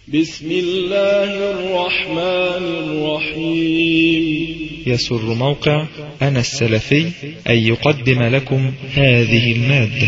بسم الله الرحمن الرحيم يسر موقع أنا السلفي أن يقدم لكم هذه المادة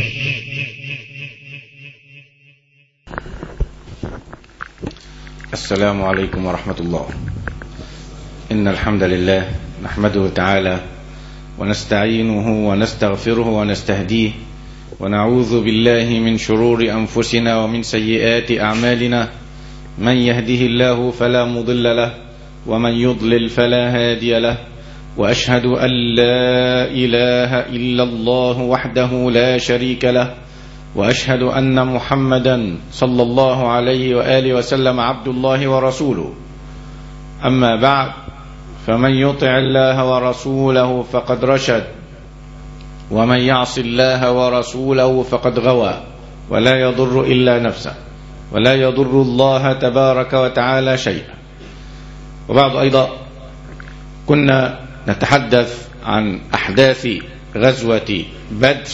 السلام عليكم ورحمة الله إن الحمد لله نحمده تعالى ونستعينه ونستغفره ونستهديه ونعوذ بالله من شرور أنفسنا ومن سيئات أعمالنا من يهده الله فلا مضل له ومن يضلل فلا هادي له وأشهد أن لا إله إلا الله وحده لا شريك له واشهد ان محمدا صلى الله عليه واله وسلم عبد الله ورسوله اما بعد فمن يطع الله ورسوله فقد رشد ومن يعص الله ورسوله فقد غوى ولا يضر الا نفسه ولا يضر الله تبارك وتعالى شيئا وبعد ايضا كنا نتحدث عن احداث غزوه بدر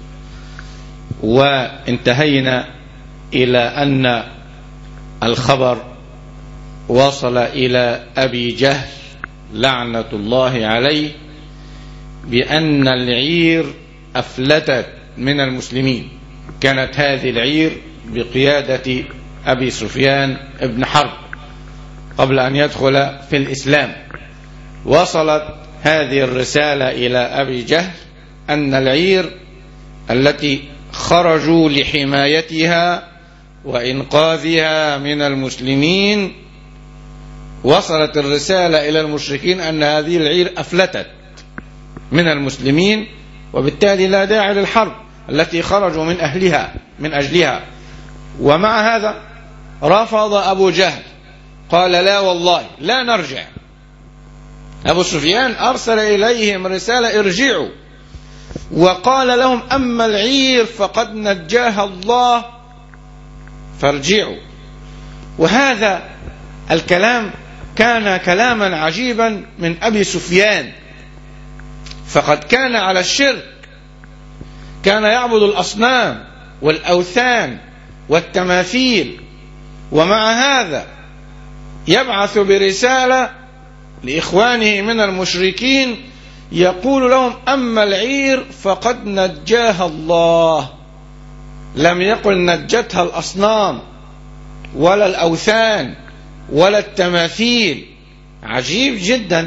وانتهينا إلى أن الخبر وصل إلى أبي جهل لعنة الله عليه بأن العير أفلتت من المسلمين كانت هذه العير بقيادة أبي سفيان بن حرب قبل أن يدخل في الإسلام وصلت هذه الرسالة إلى أبي جهل أن العير التي خرجوا لحمايتها وإنقاذها من المسلمين وصلت الرسالة إلى المشركين أن هذه العير أفلتت من المسلمين وبالتالي لا داعي للحرب التي خرجوا من أهلها من أجلها ومع هذا رفض أبو جهل قال لا والله لا نرجع أبو سفيان أرسل إليهم رسالة ارجعوا وقال لهم أما العير فقد نجاها الله فارجعوا وهذا الكلام كان كلاما عجيبا من أبي سفيان فقد كان على الشرك كان يعبد الأصنام والأوثان والتماثيل ومع هذا يبعث برسالة لإخوانه من المشركين يقول لهم أما العير فقد نجاها الله لم يقل نجتها الأصنام ولا الأوثان ولا التماثيل عجيب جدا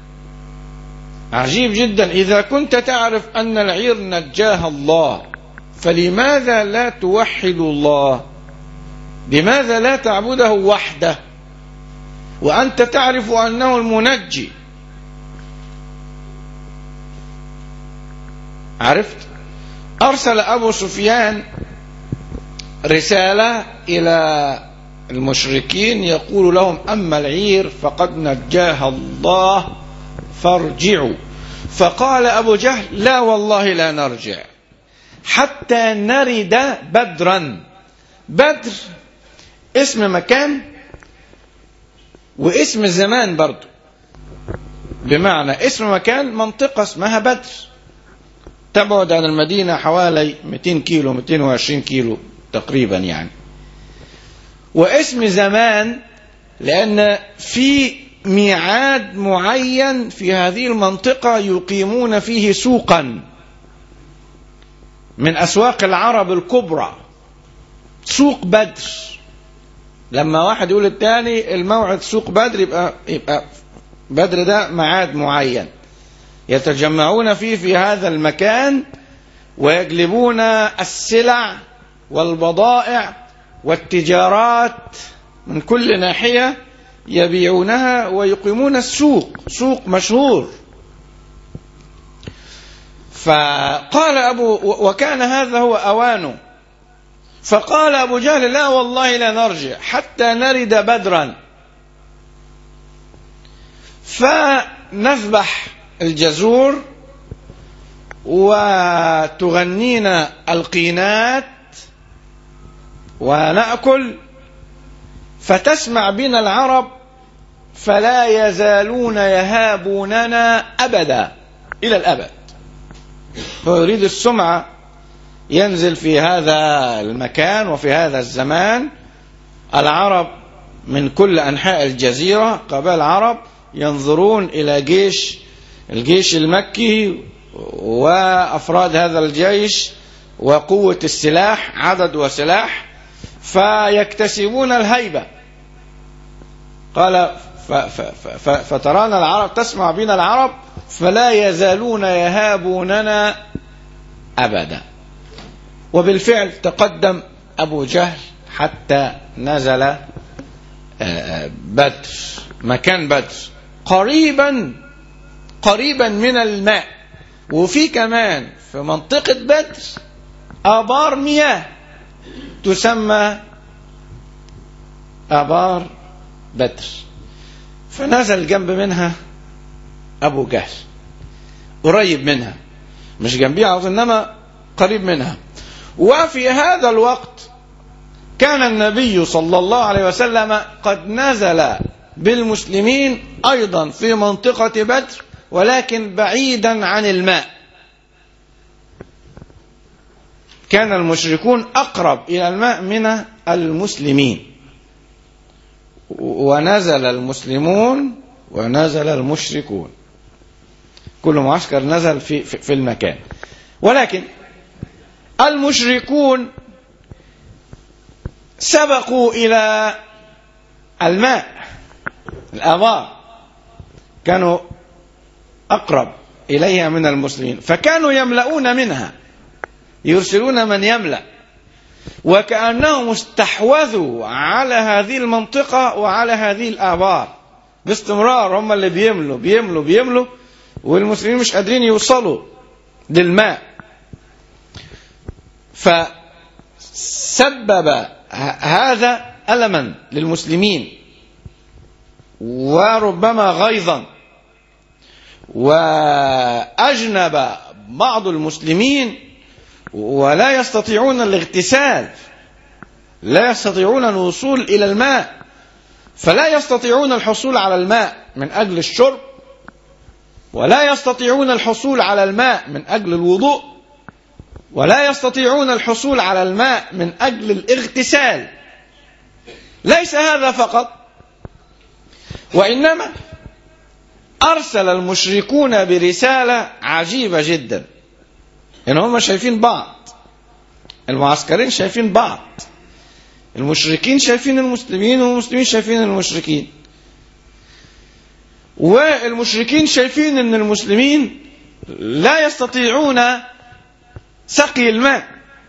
عجيب جدا إذا كنت تعرف أن العير نجاها الله فلماذا لا توحد الله لماذا لا تعبده وحده وأنت تعرف أنه المنجي عرفت أرسل أبو سفيان رسالة إلى المشركين يقول لهم أما العير فقد نجاها الله فارجعوا فقال أبو جهل لا والله لا نرجع حتى نرد بدرا بدر اسم مكان واسم زمان برضو بمعنى اسم مكان منطقة اسمها بدر تبعد عن المدينة حوالي 200 كيلو 220 كيلو تقريبا يعني واسم زمان لأن في ميعاد معين في هذه المنطقة يقيمون فيه سوقا من أسواق العرب الكبرى سوق بدر لما واحد يقول الثاني الموعد سوق بدر يبقى يبقى بدر ده ميعاد معين يتجمعون فيه في هذا المكان ويجلبون السلع والبضائع والتجارات من كل ناحية يبيعونها ويقيمون السوق سوق مشهور فقال أبو وكان هذا هو أوانه فقال أبو جهل لا والله لا نرجع حتى نرد بدرا فنذبح الجزور وتغنينا القينات ونأكل فتسمع بنا العرب فلا يزالون يهابوننا أبدا إلى الأبد فيريد السمعة ينزل في هذا المكان وفي هذا الزمان العرب من كل أنحاء الجزيرة قبائل عرب ينظرون إلى جيش الجيش المكي وأفراد هذا الجيش وقوة السلاح عدد وسلاح فيكتسبون الهيبة قال ف ف ف فترانا العرب تسمع بنا العرب فلا يزالون يهابوننا أبدا وبالفعل تقدم أبو جهل حتى نزل بدر مكان بدر قريبا قريبا من الماء وفي كمان في منطقة بدر آبار مياه تسمى آبار بدر فنزل جنب منها أبو جهل قريب منها مش جنبيها على طول إنما قريب منها وفي هذا الوقت كان النبي صلى الله عليه وسلم قد نزل بالمسلمين أيضا في منطقة بدر ولكن بعيدا عن الماء كان المشركون أقرب إلى الماء من المسلمين ونزل المسلمون ونزل المشركون كل معسكر نزل في, في, في المكان ولكن المشركون سبقوا إلى الماء الآبار كانوا أقرب إليها من المسلمين فكانوا يملؤون منها يرسلون من يملأ وكأنهم استحوذوا على هذه المنطقة وعلى هذه الآبار باستمرار هم اللي بيملوا بيملوا بيملوا والمسلمين مش قادرين يوصلوا للماء فسبب هذا ألما للمسلمين وربما غيظا وأجنب بعض المسلمين ولا يستطيعون الاغتسال لا يستطيعون الوصول إلى الماء فلا يستطيعون الحصول على الماء من أجل الشرب ولا يستطيعون الحصول على الماء من أجل الوضوء ولا يستطيعون الحصول على الماء من أجل الاغتسال ليس هذا فقط وإنما أرسل المشركون برسالة عجيبة جدا إن هم شايفين بعض المعسكرين شايفين بعض المشركين شايفين المسلمين والمسلمين شايفين المشركين والمشركين شايفين ان المسلمين لا يستطيعون سقي الماء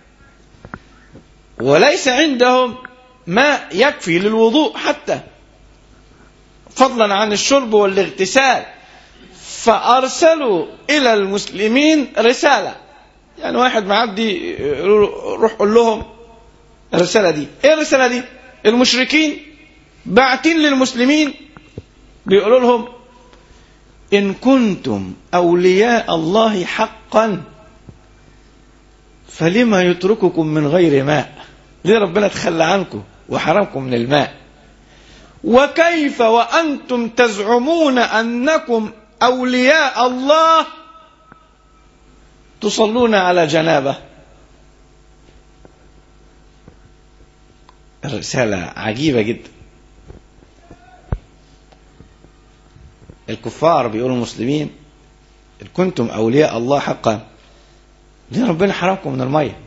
وليس عندهم ماء يكفي للوضوء حتى فضلا عن الشرب والاغتسال فارسلوا الى المسلمين رساله يعني واحد معدي روح قول لهم الرساله دي ايه الرساله دي المشركين باعتين للمسلمين بيقولوا لهم ان كنتم اولياء الله حقا فلما يترككم من غير ماء ليه ربنا تخلى عنكم وحرمكم من الماء وكيف وانتم تزعمون انكم اولياء الله تصلون على جنابه الرساله عجيبه جدا الكفار بيقولوا المسلمين إن كنتم أولياء الله حقا ليه ربنا حرمكم من المية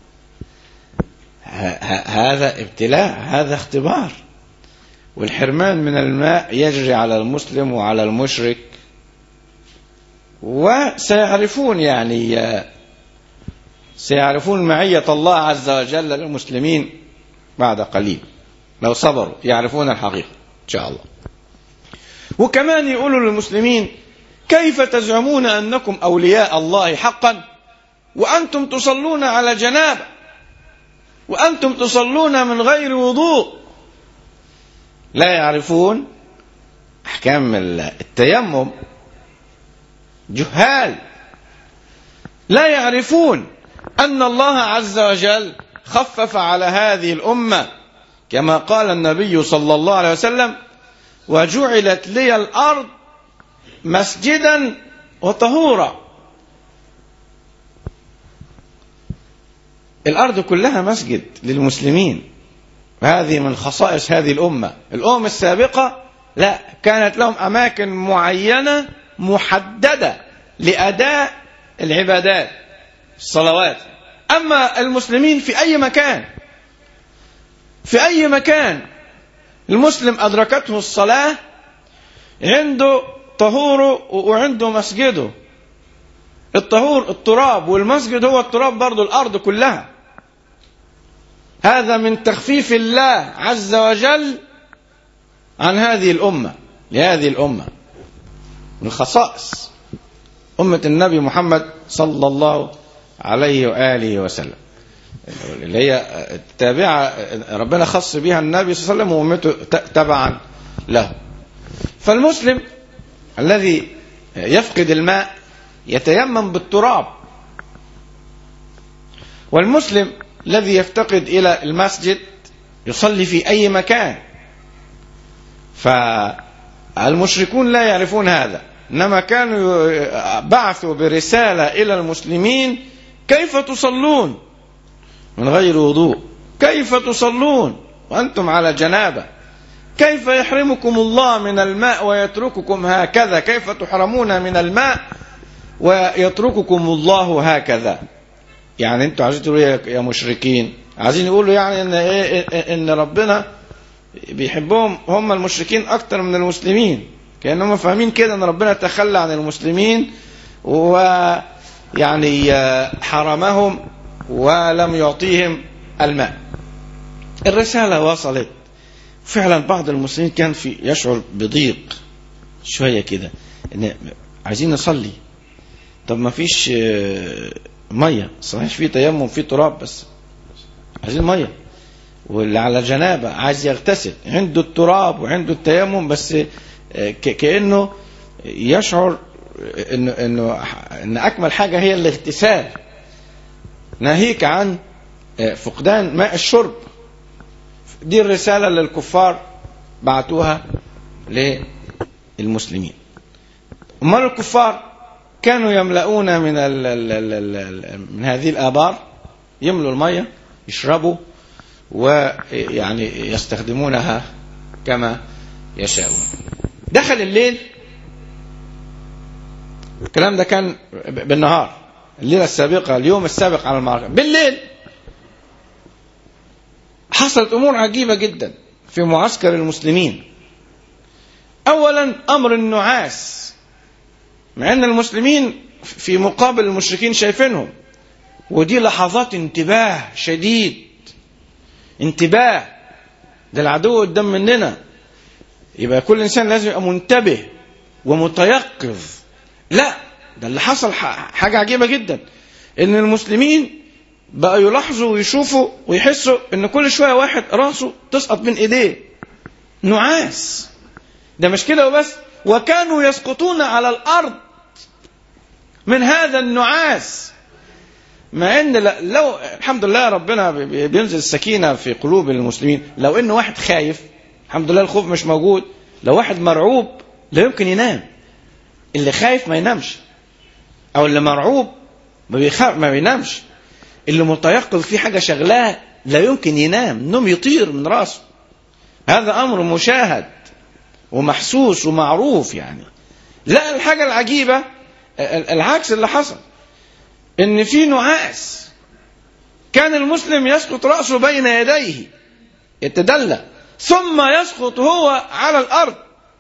هذا ابتلاء هذا اختبار والحرمان من الماء يجري على المسلم وعلى المشرك وسيعرفون يعني سيعرفون معية الله عز وجل للمسلمين بعد قليل لو صبروا يعرفون الحقيقة إن شاء الله وكمان يقولوا للمسلمين كيف تزعمون أنكم أولياء الله حقا وأنتم تصلون على جنابة وأنتم تصلون من غير وضوء لا يعرفون أحكام التيمم جهال لا يعرفون أن الله عز وجل خفف على هذه الأمة كما قال النبي صلى الله عليه وسلم وجعلت لي الأرض مسجدا وطهورا الأرض كلها مسجد للمسلمين هذه من خصائص هذه الأمة الأمم السابقة لا كانت لهم أماكن معينة محددة لأداء العبادات الصلوات أما المسلمين في أي مكان في أي مكان المسلم أدركته الصلاة عنده طهوره وعنده مسجده الطهور التراب والمسجد هو التراب برضو الأرض كلها هذا من تخفيف الله عز وجل عن هذه الأمة لهذه الأمة من خصائص أمة النبي محمد صلى الله عليه وآله وسلم اللي هي التابعة ربنا خص بها النبي صلى الله عليه وسلم وأمته تبعا له فالمسلم الذي يفقد الماء يتيمم بالتراب والمسلم الذي يفتقد إلى المسجد يصلي في أي مكان فالمشركون لا يعرفون هذا إنما كانوا بعثوا برسالة إلى المسلمين كيف تصلون من غير وضوء كيف تصلون وأنتم على جنابة كيف يحرمكم الله من الماء ويترككم هكذا كيف تحرمون من الماء ويترككم الله هكذا يعني انتوا عايزين تقولوا يا مشركين عايزين يقولوا يعني ان ايه ان ربنا بيحبهم هم المشركين اكتر من المسلمين كانهم فاهمين كده ان ربنا تخلى عن المسلمين ويعني حرمهم ولم يعطيهم الماء الرساله وصلت فعلا بعض المسلمين كان في يشعر بضيق شويه كده ان عايزين نصلي طب ما فيش ميه صحيح في تيمم في تراب بس عايزين ميه واللي على جنابه عايز يغتسل عنده التراب وعنده التيمم بس كانه يشعر انه انه ان اكمل حاجه هي الاغتسال ناهيك عن فقدان ماء الشرب دي الرساله للكفار بعتوها للمسلمين امال الكفار كانوا يملؤون من ال ال ال ال من هذه الآبار يملوا المية يشربوا ويعني يستخدمونها كما يشاءون دخل الليل الكلام ده كان بالنهار الليلة السابقة اليوم السابق على المعركة بالليل حصلت أمور عجيبة جدا في معسكر المسلمين أولا أمر النعاس مع ان المسلمين في مقابل المشركين شايفينهم ودي لحظات انتباه شديد انتباه ده العدو قدام مننا يبقى كل انسان لازم يبقى منتبه ومتيقظ لا ده اللي حصل حاجه عجيبه جدا ان المسلمين بقى يلاحظوا ويشوفوا ويحسوا ان كل شويه واحد راسه تسقط من ايديه نعاس ده مش كده وبس وكانوا يسقطون على الارض من هذا النعاس مع ان لو الحمد لله ربنا بينزل السكينه في قلوب المسلمين لو ان واحد خايف الحمد لله الخوف مش موجود لو واحد مرعوب لا يمكن ينام اللي خايف ما ينامش او اللي مرعوب ما بيخاف ما بينامش اللي متيقظ في حاجه شغلاه لا يمكن ينام النوم يطير من راسه هذا امر مشاهد ومحسوس ومعروف يعني لا الحاجة العجيبة العكس اللي حصل ان في نعاس كان المسلم يسقط رأسه بين يديه يتدلى ثم يسقط هو على الأرض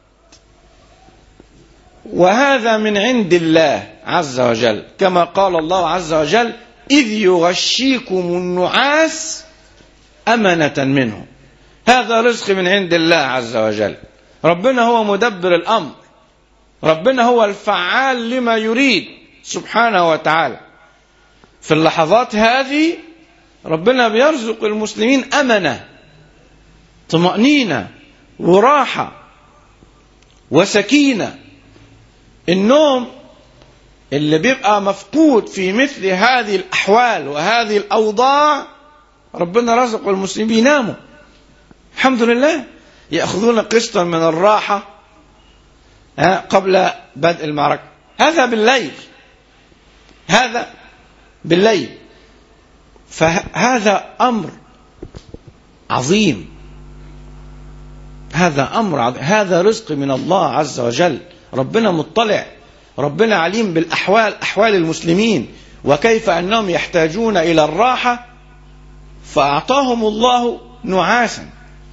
وهذا من عند الله عز وجل كما قال الله عز وجل إذ يغشيكم النعاس أمنة منه هذا رزق من عند الله عز وجل ربنا هو مدبر الامر ربنا هو الفعال لما يريد سبحانه وتعالى في اللحظات هذه ربنا بيرزق المسلمين امنه طمانينه وراحه وسكينه النوم اللي بيبقى مفقود في مثل هذه الاحوال وهذه الاوضاع ربنا رزق المسلمين يناموا الحمد لله يأخذون قسطا من الراحة قبل بدء المعركة هذا بالليل هذا بالليل فهذا أمر عظيم هذا أمر عظيم. هذا رزق من الله عز وجل ربنا مطلع ربنا عليم بالأحوال أحوال المسلمين وكيف أنهم يحتاجون إلى الراحة فأعطاهم الله نعاسا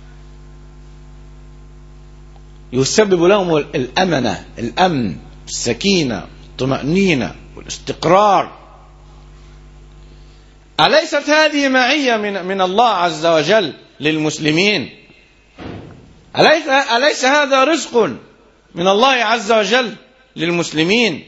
يسبب لهم الأمنة الأمن السكينة الطمأنينة والاستقرار أليست هذه معية من, من الله عز وجل للمسلمين أليس, أليس هذا رزق من الله عز وجل للمسلمين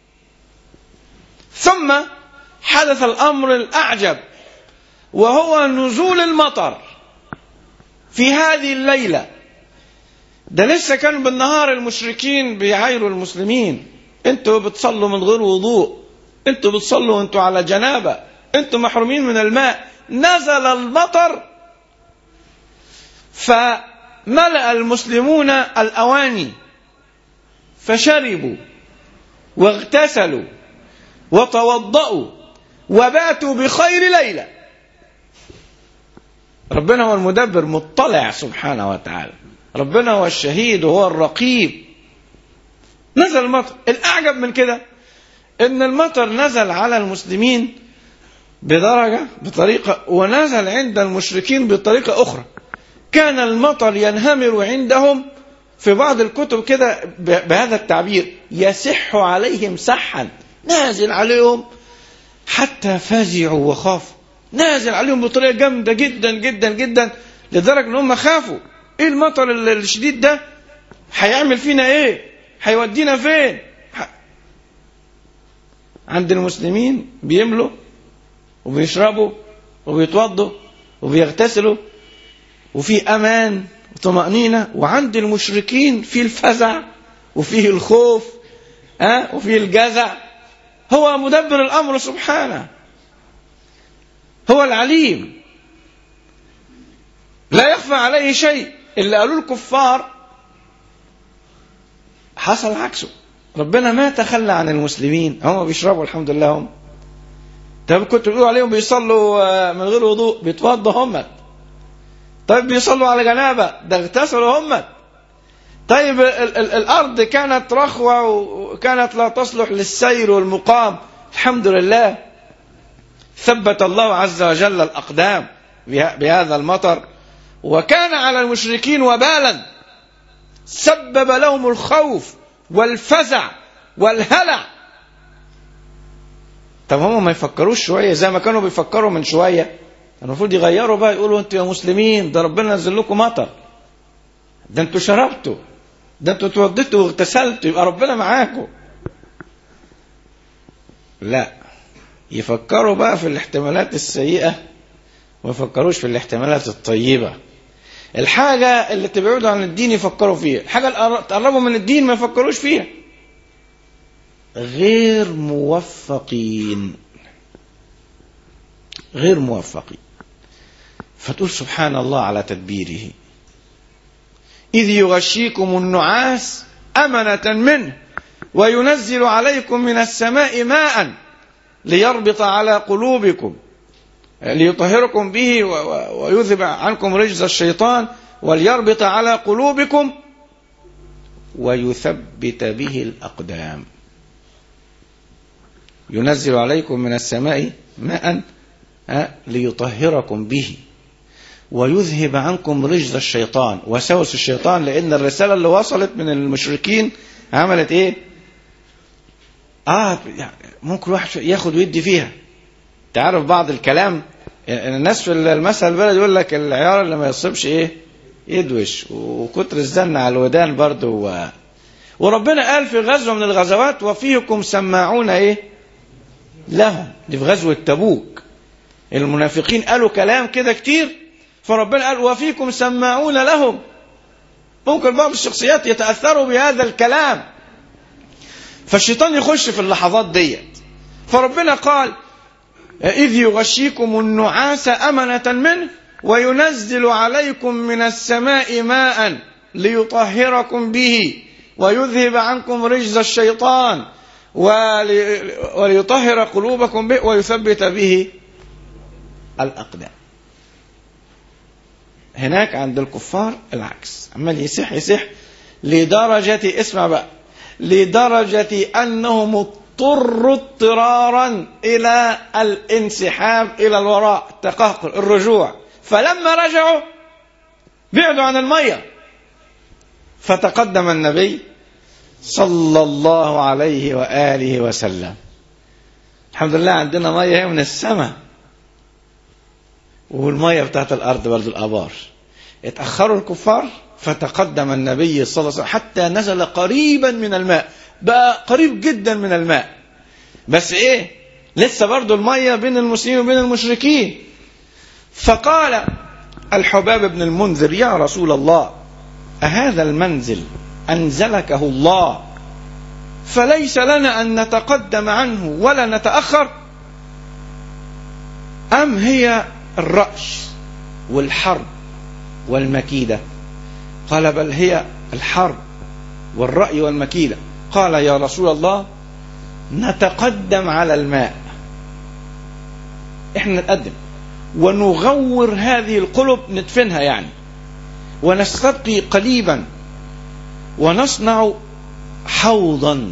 ثم حدث الأمر الأعجب وهو نزول المطر في هذه الليلة ده لسه كان بالنهار المشركين بيعايروا المسلمين انتوا بتصلوا من غير وضوء انتوا بتصلوا وانتوا على جنابة انتوا محرومين من الماء نزل المطر فملأ المسلمون الأواني فشربوا واغتسلوا وتوضأوا وباتوا بخير ليلة ربنا هو المدبر مطلع سبحانه وتعالى ربنا هو الشهيد وهو الرقيب نزل المطر الأعجب من كده إن المطر نزل على المسلمين بدرجة بطريقة ونزل عند المشركين بطريقة أخرى كان المطر ينهمر عندهم في بعض الكتب كده بهذا التعبير يسح عليهم سحا نازل عليهم حتى فزعوا وخافوا نازل عليهم بطريقة جامدة جدا جدا جدا لدرجة ان هم خافوا ايه المطر الشديد ده هيعمل فينا ايه هيودينا فين عند المسلمين بيملوا وبيشربوا وبيتوضوا وبيغتسلوا وفي امان وطمأنينة وعند المشركين في الفزع وفيه الخوف أه؟ وفيه الجزع هو مدبر الأمر سبحانه هو العليم لا يخفى عليه شيء اللي قالوا الكفار حصل عكسه ربنا ما تخلى عن المسلمين هم بيشربوا الحمد لله هم طب كنتوا بتقولوا عليهم بيصلوا من غير وضوء بيتوضوا هم طيب بيصلوا على جنابة ده اغتسلوا هم طيب ال ال الأرض كانت رخوة وكانت لا تصلح للسير والمقام الحمد لله ثبت الله عز وجل الأقدام بهذا المطر وكان على المشركين وبالا سبب لهم الخوف والفزع والهلع طب هم ما يفكروش شوية زي ما كانوا بيفكروا من شوية المفروض يغيروا بقى يقولوا انتوا يا مسلمين ده ربنا نزل لكم مطر ده انتوا شربتوا ده انتوا اتوضيتوا واغتسلتوا يبقى ربنا معاكم لا يفكروا بقى في الاحتمالات السيئة وما يفكروش في الاحتمالات الطيبة الحاجة اللي تبعدوا عن الدين يفكروا فيها الحاجة اللي تقربوا من الدين ما يفكروش فيها غير موفقين غير موفقين فتقول سبحان الله على تدبيره إذ يغشيكم النعاس أمنة منه وينزل عليكم من السماء ماء ليربط على قلوبكم ليطهركم به ويذهب عنكم رجز الشيطان وليربط على قلوبكم ويثبت به الأقدام ينزل عليكم من السماء ماء ليطهركم به ويذهب عنكم رجز الشيطان وسوس الشيطان لأن الرسالة اللي وصلت من المشركين عملت إيه؟ آه يعني ممكن واحد ياخد ويدي فيها تعرف بعض الكلام الناس في المثل البلد يقول لك العيار اللي ما يصيبش ايه يدوش وكتر الزن على الودان برضه و... وربنا قال في غزوة من الغزوات وفيكم سماعون ايه لهم دي في غزوة تبوك المنافقين قالوا كلام كده كتير فربنا قال وفيكم سماعون لهم ممكن بعض الشخصيات يتأثروا بهذا الكلام فالشيطان يخش في اللحظات ديت فربنا قال إذ يغشيكم النعاس أمنة منه وينزل عليكم من السماء ماء ليطهركم به ويذهب عنكم رجز الشيطان ولي وليطهر قلوبكم به ويثبت به الأقدام هناك عند الكفار العكس عمال يسح يسح لدرجة اسمع بقى لدرجة أنهم اضطروا اضطرارا إلى الانسحاب إلى الوراء التقهقر الرجوع فلما رجعوا بعدوا عن المية فتقدم النبي صلى الله عليه وآله وسلم الحمد لله عندنا مية من السماء والمية بتاعت الأرض برضو الآبار اتأخروا الكفار فتقدم النبي صلى الله عليه وسلم حتى نزل قريبا من الماء بقى قريب جدا من الماء بس ايه لسه برضو المية بين المسلمين وبين المشركين فقال الحباب بن المنذر يا رسول الله أهذا المنزل أنزلكه الله فليس لنا أن نتقدم عنه ولا نتأخر أم هي الرأش والحرب والمكيدة قال بل هي الحرب والرأي والمكيدة قال يا رسول الله نتقدم على الماء احنا نتقدم ونغور هذه القلب ندفنها يعني ونستبقي قليبا ونصنع حوضا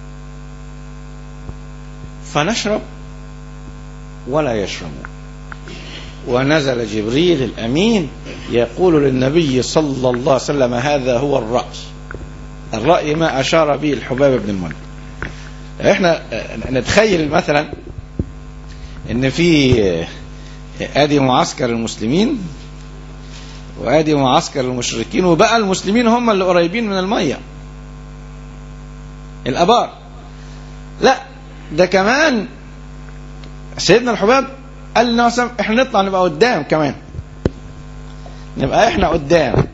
فنشرب ولا يشربون ونزل جبريل الأمين يقول للنبي صلى الله عليه وسلم هذا هو الرأي الرأي ما أشار به الحباب بن المنذر احنا نتخيل مثلا ان في ادي معسكر المسلمين وادي معسكر المشركين وبقى المسلمين هم اللي قريبين من الميه الابار لا ده كمان سيدنا الحباب قال لنا وسلم احنا نطلع نبقى قدام كمان نبقى احنا قدام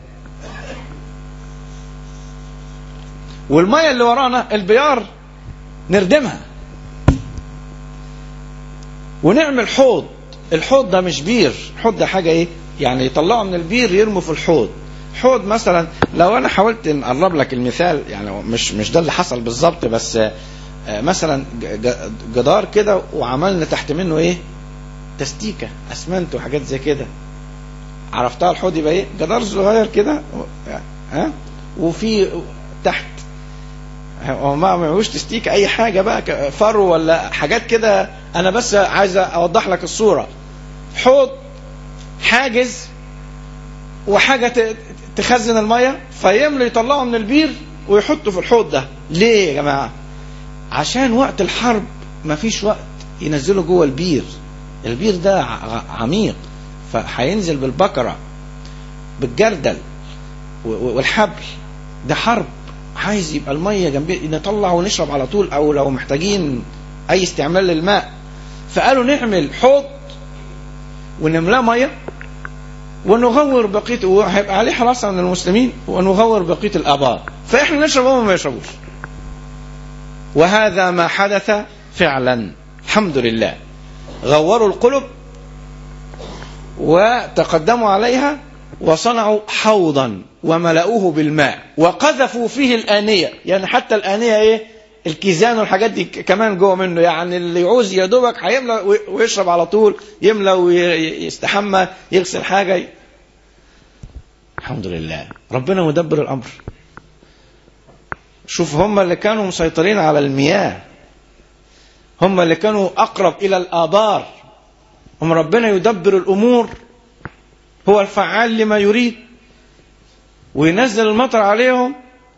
والميه اللي ورانا البيار نردمها ونعمل حوض الحوض ده مش بير الحوض ده حاجه ايه يعني يطلعوا من البير يرموا في الحوض حوض مثلا لو انا حاولت نقرب لك المثال يعني مش مش ده اللي حصل بالظبط بس مثلا جدار كده وعملنا تحت منه ايه تستيكه اسمنت وحاجات زي كده عرفتها الحوض يبقى ايه جدار صغير كده ها وفي تحت هو ما معهوش تستيك اي حاجه بقى فرو ولا حاجات كده انا بس عايز اوضح لك الصوره حوض حاجز وحاجه تخزن الميه فيملوا يطلعوا من البير ويحطوا في الحوض ده ليه يا جماعه عشان وقت الحرب ما فيش وقت ينزلوا جوه البير البير ده عميق فهينزل بالبكره بالجردل والحبل ده حرب عايز يبقى الميه جنبي نطلع ونشرب على طول او لو محتاجين اي استعمال للماء فقالوا نعمل حوض ونملاه ميه ونغور بقيه وهيبقى عليه حراسه من المسلمين ونغور بقيه الابار فاحنا نشرب وهم ما يشربوش وهذا ما حدث فعلا الحمد لله غوروا القلب وتقدموا عليها وصنعوا حوضا وملأوه بالماء وقذفوا فيه الآنية يعني حتى الآنية ايه الكيزان والحاجات دي كمان جوه منه يعني اللي يعوز يا دوبك هيملى ويشرب على طول يملى ويستحمى يغسل حاجة الحمد لله ربنا مدبر الأمر شوف هم اللي كانوا مسيطرين على المياه هم اللي كانوا أقرب إلى الآبار هم ربنا يدبر الأمور هو الفعال لما يريد وينزل المطر عليهم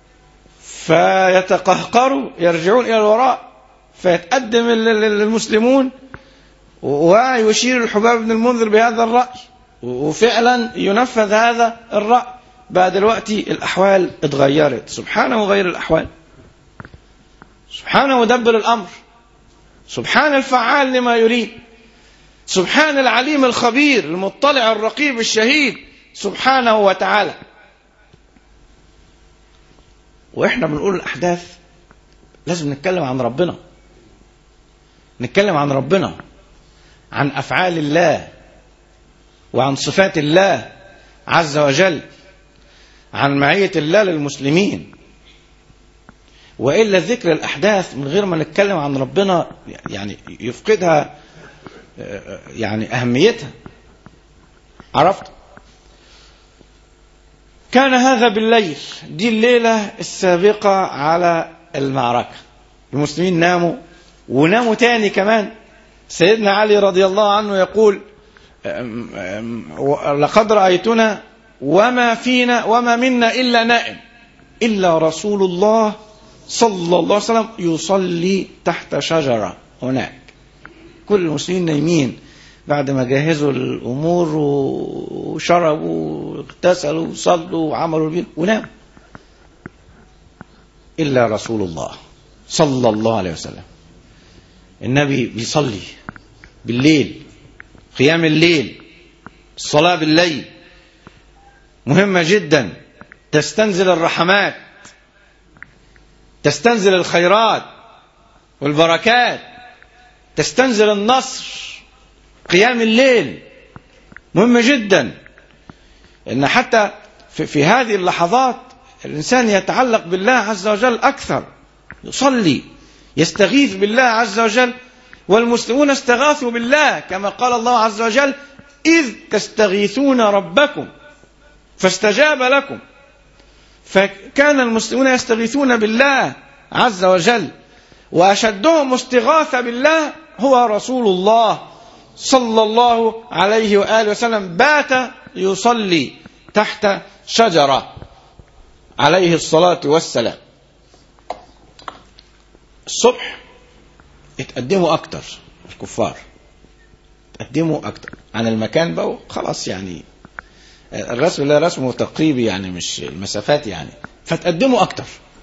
فيتقهقروا يرجعون إلى الوراء فيتقدم المسلمون ويشير الحباب بن المنذر بهذا الرأي وفعلا ينفذ هذا الرأي بقى دلوقتي الأحوال اتغيرت سبحانه غير الأحوال سبحانه مدبر الأمر سبحان الفعال لما يريد سبحان العليم الخبير المطلع الرقيب الشهيد سبحانه وتعالى واحنا بنقول الاحداث لازم نتكلم عن ربنا نتكلم عن ربنا عن افعال الله وعن صفات الله عز وجل عن معيه الله للمسلمين والا ذكر الاحداث من غير ما نتكلم عن ربنا يعني يفقدها يعني اهميتها عرفت كان هذا بالليل دي الليلة السابقة على المعركة المسلمين ناموا وناموا تاني كمان سيدنا علي رضي الله عنه يقول أم أم لقد رأيتنا وما فينا وما منا إلا نائم إلا رسول الله صلى الله عليه وسلم يصلي تحت شجرة هناك كل المسلمين نايمين بعد ما جهزوا الأمور وشربوا واغتسلوا وصلوا وعملوا البيت وناموا إلا رسول الله صلى الله عليه وسلم النبي بيصلي بالليل قيام الليل الصلاة بالليل مهمة جدا تستنزل الرحمات تستنزل الخيرات والبركات تستنزل النصر قيام الليل مهمة جدا ان حتى في, في هذه اللحظات الانسان يتعلق بالله عز وجل اكثر يصلي يستغيث بالله عز وجل والمسلمون استغاثوا بالله كما قال الله عز وجل اذ تستغيثون ربكم فاستجاب لكم فكان المسلمون يستغيثون بالله عز وجل واشدهم استغاثه بالله هو رسول الله صلى الله عليه واله وسلم بات يصلي تحت شجره عليه الصلاه والسلام الصبح اتقدموا اكتر الكفار اتقدموا اكتر عن المكان بقى خلاص يعني الرسم اللي رسمه تقريبي يعني مش المسافات يعني فتقدموا اكتر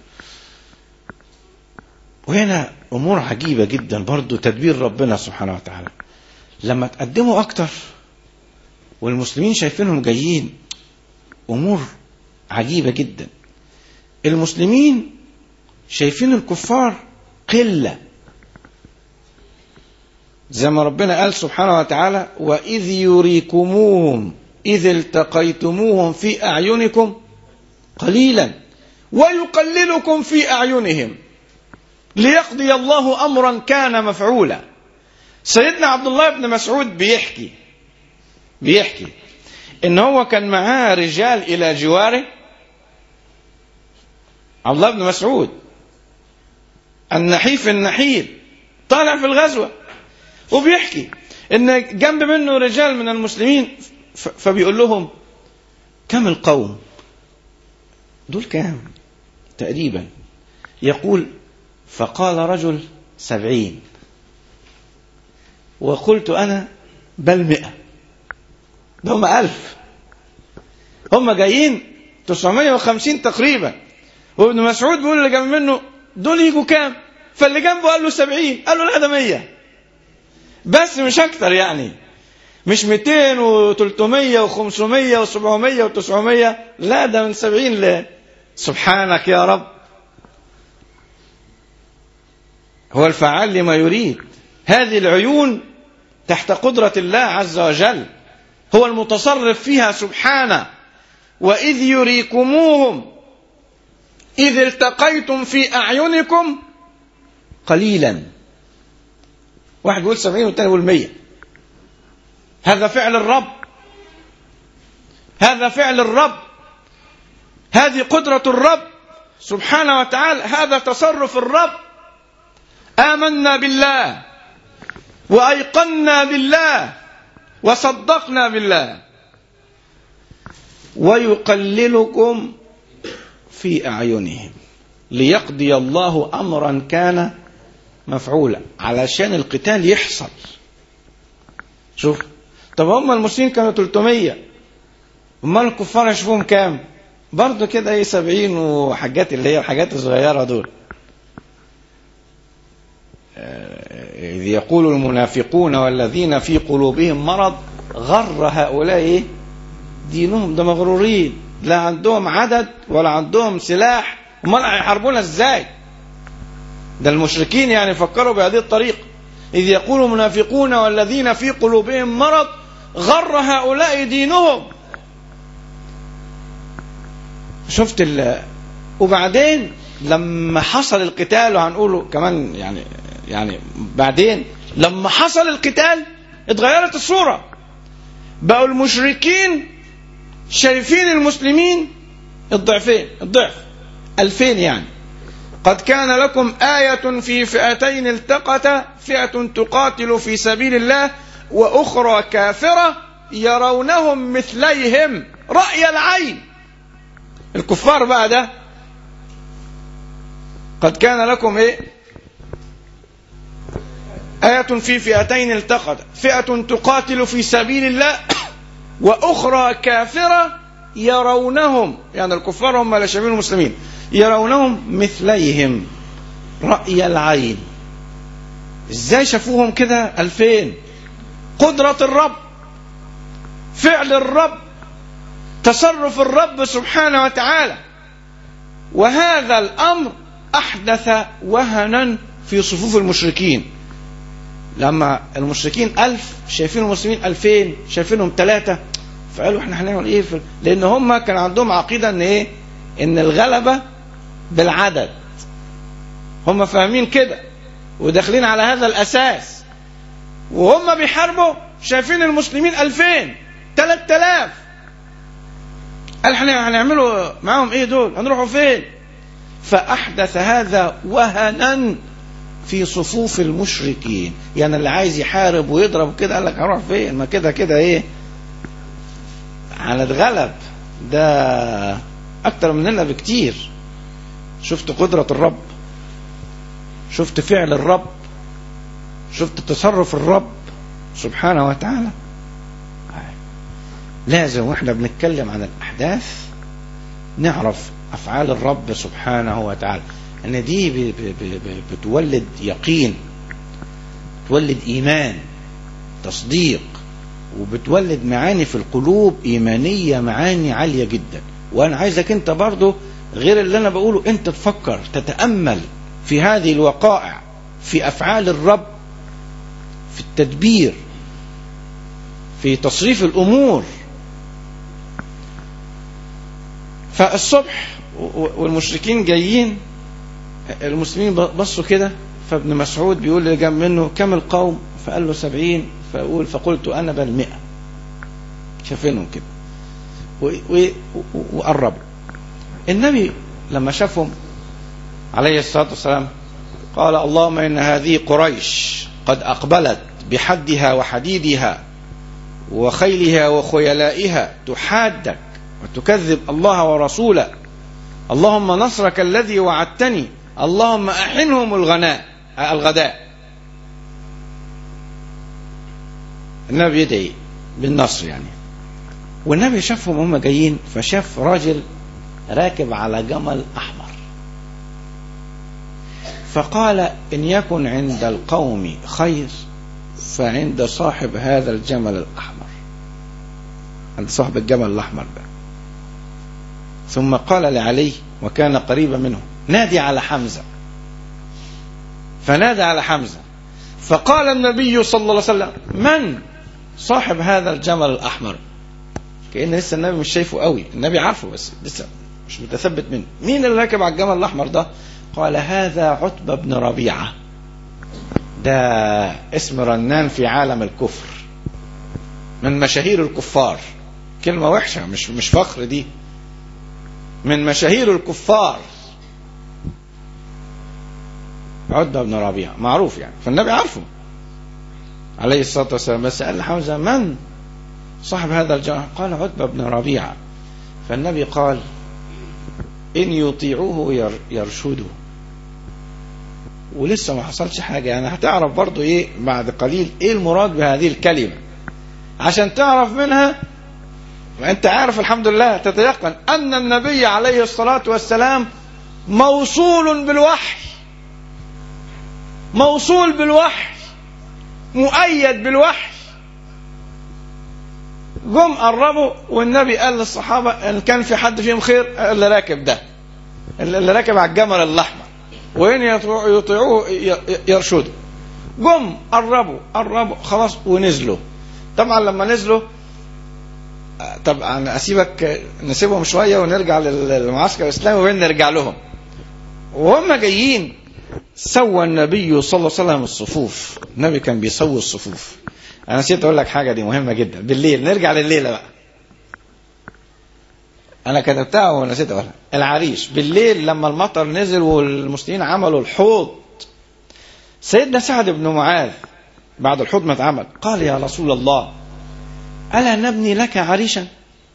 وهنا امور عجيبه جدا برضو تدبير ربنا سبحانه وتعالى لما تقدموا اكتر والمسلمين شايفينهم جايين امور عجيبه جدا المسلمين شايفين الكفار قله زي ما ربنا قال سبحانه وتعالى واذ يريكموهم اذ التقيتموهم في اعينكم قليلا ويقللكم في اعينهم ليقضي الله امرا كان مفعولا سيدنا عبد الله بن مسعود بيحكي بيحكي ان هو كان معاه رجال الى جواره عبد الله بن مسعود النحيف النحيل طالع في الغزوه وبيحكي ان جنب منه رجال من المسلمين فبيقول لهم كم القوم دول كام تقريبا يقول فقال رجل سبعين وقلت أنا بل مئة ده هم ألف هم جايين 950 تقريبا وابن مسعود بيقول اللي جنب منه دول يجوا كام فاللي جنبه قال له 70 قال له لا ده 100 بس مش اكتر يعني مش 200 و300 و500 و700 و900 لا ده من 70 ل سبحانك يا رب هو الفعال لما يريد هذه العيون تحت قدرة الله عز وجل هو المتصرف فيها سبحانه وإذ يريكموهم إذ التقيتم في أعينكم قليلا واحد يقول سبعين والتاني يقول مية هذا فعل الرب هذا فعل الرب هذه قدرة الرب سبحانه وتعالى هذا تصرف الرب آمنا بالله وأيقنا بالله وصدقنا بالله ويقللكم في أعينهم ليقضي الله أمرا كان مفعولا علشان القتال يحصل شوف طب هم المسلمين كانوا 300 امال الكفار يشوفهم كام برضه كده ايه 70 وحاجات اللي هي الحاجات الصغيره دول إذ يقول المنافقون والذين في قلوبهم مرض غر هؤلاء إيه؟ دينهم ده مغرورين لا عندهم عدد ولا عندهم سلاح امال هيحاربونا ازاي ده المشركين يعني فكروا بهذه الطريقة إذ يقول المنافقون والذين في قلوبهم مرض غر هؤلاء دينهم شفت ال وبعدين لما حصل القتال وهنقوله كمان يعني يعني بعدين لما حصل القتال اتغيرت الصورة بقوا المشركين شايفين المسلمين الضعفين الضعف ألفين يعني قد كان لكم آية في فئتين التقتا فئة تقاتل في سبيل الله وأخرى كافرة يرونهم مثليهم رأي العين الكفار بقى ده قد كان لكم ايه آية في فئتين التقت فئة تقاتل في سبيل الله وأخرى كافرة يرونهم يعني الكفار هم لا شبيه المسلمين يرونهم مثليهم رأي العين ازاي شافوهم كده ألفين قدرة الرب فعل الرب تصرف الرب سبحانه وتعالى وهذا الأمر أحدث وهنا في صفوف المشركين لما المشركين ألف شايفين المسلمين ألفين شايفينهم ثلاثة فقالوا احنا هنعمل ايه في لان هم كان عندهم عقيدة ان ايه ان الغلبة بالعدد هم فاهمين كده وداخلين على هذا الاساس وهم بيحاربوا شايفين المسلمين ألفين ثلاث آلاف قال احنا هنعملوا معاهم ايه دول هنروحوا فين فأحدث هذا وهنا في صفوف المشركين يعني اللي عايز يحارب ويضرب كده قال لك هروح فين ما كده كده ايه هنتغلب ده اكتر مننا بكتير شفت قدرة الرب شفت فعل الرب شفت تصرف الرب سبحانه وتعالى لازم واحنا بنتكلم عن الاحداث نعرف افعال الرب سبحانه وتعالى ان دي ب- ب- ب- بتولد يقين بتولد ايمان تصديق وبتولد معاني في القلوب ايمانيه معاني عاليه جدا وانا عايزك انت برضو غير اللي انا بقوله انت تفكر تتامل في هذه الوقائع في افعال الرب في التدبير في تصريف الامور فالصبح و- والمشركين جايين المسلمين بصوا كده فابن مسعود بيقول اللي جنب منه كم القوم فقال له سبعين فأقول فقلت أنا بل مئة شايفينهم كده و- و- و- وقربوا النبي لما شافهم عليه الصلاة والسلام قال اللهم إن هذه قريش قد أقبلت بحدها وحديدها وخيلها وخيلائها تحادك وتكذب الله ورسوله اللهم نصرك الذي وعدتني اللهم أحنهم الغناء الغداء النبي يدعي بالنصر يعني والنبي شافهم هم جايين فشاف راجل راكب على جمل أحمر فقال إن يكن عند القوم خير فعند صاحب هذا الجمل الأحمر عند صاحب الجمل الأحمر ده ثم قال لعلي وكان قريبا منه نادي على حمزة فنادى على حمزة فقال النبي صلى الله عليه وسلم من صاحب هذا الجمل الأحمر كأن لسه النبي مش شايفه قوي النبي عارفه بس لسه مش متثبت منه مين اللي راكب على الجمل الأحمر ده قال هذا عتبة بن ربيعة ده اسم رنان في عالم الكفر من مشاهير الكفار كلمة وحشة مش مش فخر دي من مشاهير الكفار عتبة بن ربيعة معروف يعني فالنبي عارفه عليه الصلاة والسلام بس قال لحمزة من صاحب هذا الجمع قال عتبة بن ربيعة فالنبي قال إن يطيعوه ير يرشدوا ولسه ما حصلش حاجة يعني هتعرف برضو إيه بعد قليل إيه المراد بهذه الكلمة عشان تعرف منها وانت عارف الحمد لله تتيقن ان النبي عليه الصلاة والسلام موصول بالوحي موصول بالوحي مؤيد بالوحي جم قربوا والنبي قال للصحابة ان كان في حد فيهم خير اللي راكب ده اللي راكب على الجمل الاحمر وين يطيعوه يرشدوا جم قربوا قربوا خلاص ونزلوا طبعا لما نزلوا طبعا اسيبك نسيبهم شويه ونرجع للمعسكر الاسلامي وبين نرجع لهم وهم جايين سوى النبي صلى الله عليه وسلم الصفوف النبي كان بيسوي الصفوف انا نسيت اقول لك حاجه دي مهمه جدا بالليل نرجع لليله بقى انا كتبتها ونسيت اقولها العريش بالليل لما المطر نزل والمسلمين عملوا الحوض سيدنا سعد بن معاذ بعد الحوض ما اتعمل قال يا رسول الله الا نبني لك عريشا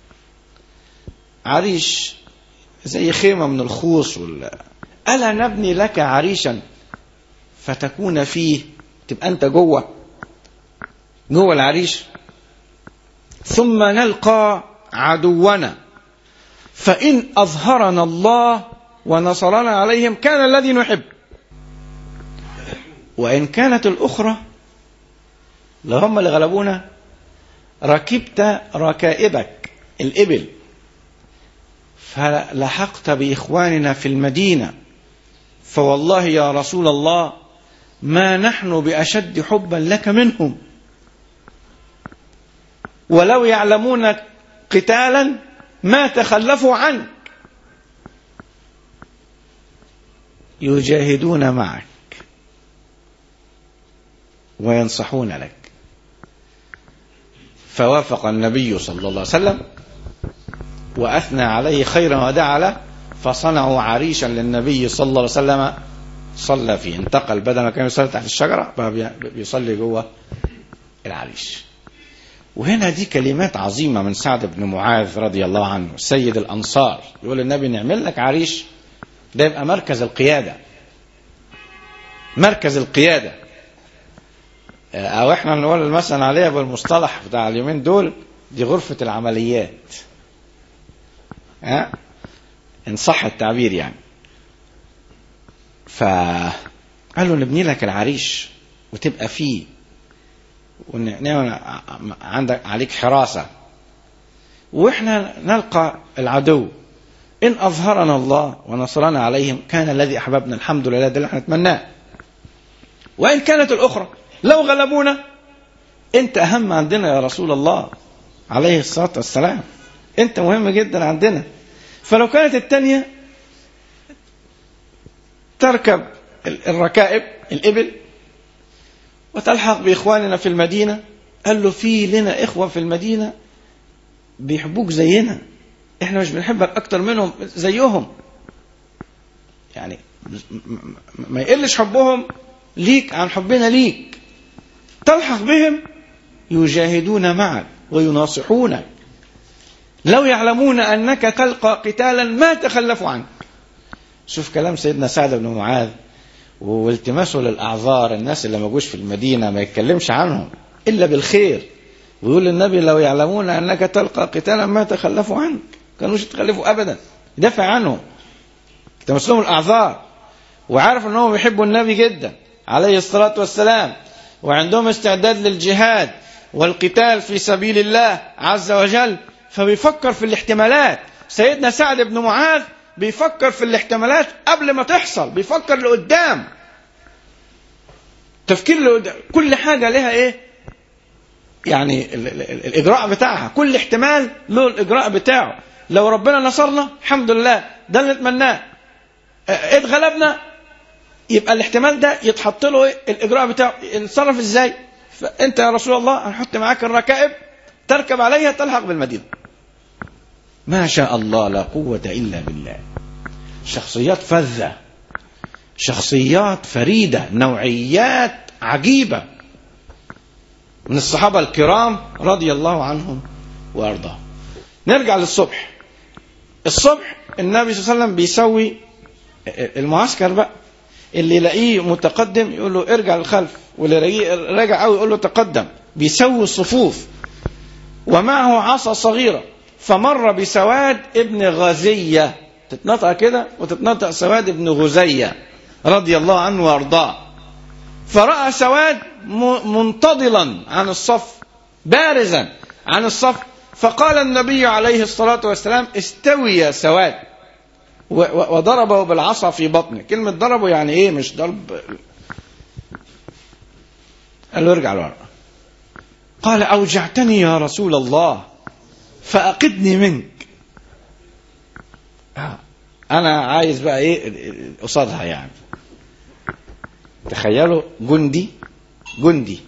عريش زي خيمه من الخوص ولا الا نبني لك عريشا فتكون فيه تبقى انت جوه جوه العريش ثم نلقى عدونا فإن أظهرنا الله ونصرنا عليهم كان الذي نحب وإن كانت الأخرى لو هم اللي غلبونا ركبت ركائبك الإبل فلحقت بإخواننا في المدينة فوالله يا رسول الله ما نحن بأشد حبا لك منهم ولو يعلمون قتالا ما تخلفوا عنك يجاهدون معك وينصحون لك فوافق النبي صلى الله عليه وسلم وأثنى عليه خيرا ودعا له فصنعوا عريشا للنبي صلى الله عليه وسلم صلى فيه انتقل بدل ما كان يصلي تحت الشجرة بقى بيصلي جوه العريش وهنا دي كلمات عظيمة من سعد بن معاذ رضي الله عنه سيد الأنصار يقول النبي نعمل لك عريش ده يبقى مركز القيادة مركز القيادة أو إحنا نقول مثلا عليها بالمصطلح بتاع اليومين دول دي غرفة العمليات ها إن صح التعبير يعني فقالوا نبني لك العريش وتبقى فيه ونعمل عندك عليك حراسة وإحنا نلقى العدو إن أظهرنا الله ونصرنا عليهم كان الذي أحببنا الحمد لله ده اللي احنا نتمناه وإن كانت الأخرى لو غلبونا أنت أهم عندنا يا رسول الله عليه الصلاة والسلام أنت مهم جدا عندنا فلو كانت الثانية تركب الركائب الإبل وتلحق بإخواننا في المدينة قال له في لنا إخوة في المدينة بيحبوك زينا احنا مش بنحبك أكتر منهم زيهم يعني ما يقلش حبهم ليك عن حبنا ليك تلحق بهم يجاهدون معك ويناصحونك لو يعلمون أنك تلقى قتالا ما تخلفوا عنك شوف كلام سيدنا سعد بن معاذ والتماسه للأعذار الناس اللي ما جوش في المدينة ما يتكلمش عنهم إلا بالخير ويقول للنبي لو يعلمون أنك تلقى قتالا ما تخلفوا عنك كانوش يتخلفوا أبدا يدافع عنهم التمس لهم الأعذار وعارف أنهم بيحبوا النبي جدا عليه الصلاة والسلام وعندهم استعداد للجهاد والقتال في سبيل الله عز وجل فبيفكر في الاحتمالات سيدنا سعد بن معاذ بيفكر في الاحتمالات قبل ما تحصل بيفكر لقدام تفكير لقدام كل حاجة لها ايه يعني ال ال ال الإجراء بتاعها كل احتمال له الإجراء بتاعه لو ربنا نصرنا الحمد لله ده اللي نتمناه اتغلبنا يبقى الاحتمال ده يتحط له ايه الإجراء بتاعه نتصرف ازاي فأنت يا رسول الله هنحط معاك الركائب تركب عليها تلحق بالمدينة ما شاء الله لا قوة إلا بالله شخصيات فذة شخصيات فريدة نوعيات عجيبة من الصحابة الكرام رضي الله عنهم وأرضاهم نرجع للصبح الصبح النبي صلى الله عليه وسلم بيسوي المعسكر بقى اللي يلاقيه متقدم يقول له ارجع للخلف واللي يلاقيه راجع قوي يقول له تقدم بيسوي الصفوف ومعه عصا صغيره فمر بسواد ابن غزية تتنطق كده وتتنطق سواد ابن غزية رضي الله عنه وارضاه فرأى سواد منتضلا عن الصف بارزا عن الصف فقال النبي عليه الصلاة والسلام استوي يا سواد وضربه بالعصا في بطنه كلمة ضربه يعني ايه مش ضرب قال له ارجع لورا قال أوجعتني يا رسول الله فأقدني منك أنا عايز بقى إيه قصادها يعني تخيلوا جندي جندي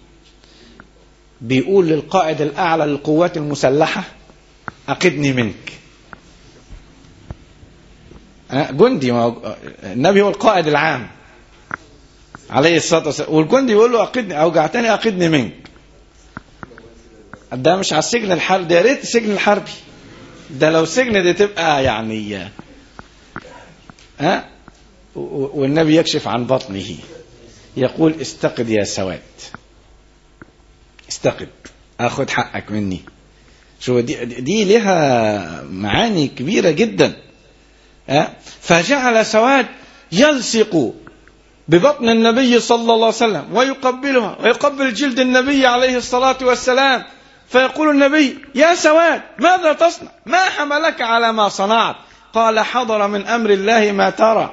بيقول للقائد الأعلى للقوات المسلحة أقدني منك آه، جندي ما هو النبي هو القائد العام عليه الصلاه والسلام والجندي يقول له اقدني اوجعتني اقدني منك ده مش على السجن الحربي ده يا ريت السجن الحربي ده لو سجن دي تبقى يعني ها و- والنبي يكشف عن بطنه يقول استقد يا سواد استقد اخد حقك مني شو دي, دي لها معاني كبيرة جدا ها؟ فجعل سواد يلصق ببطن النبي صلى الله عليه وسلم ويقبلها ويقبل جلد النبي عليه الصلاة والسلام فيقول النبي يا سواد ماذا تصنع ما حملك على ما صنعت قال حضر من أمر الله ما ترى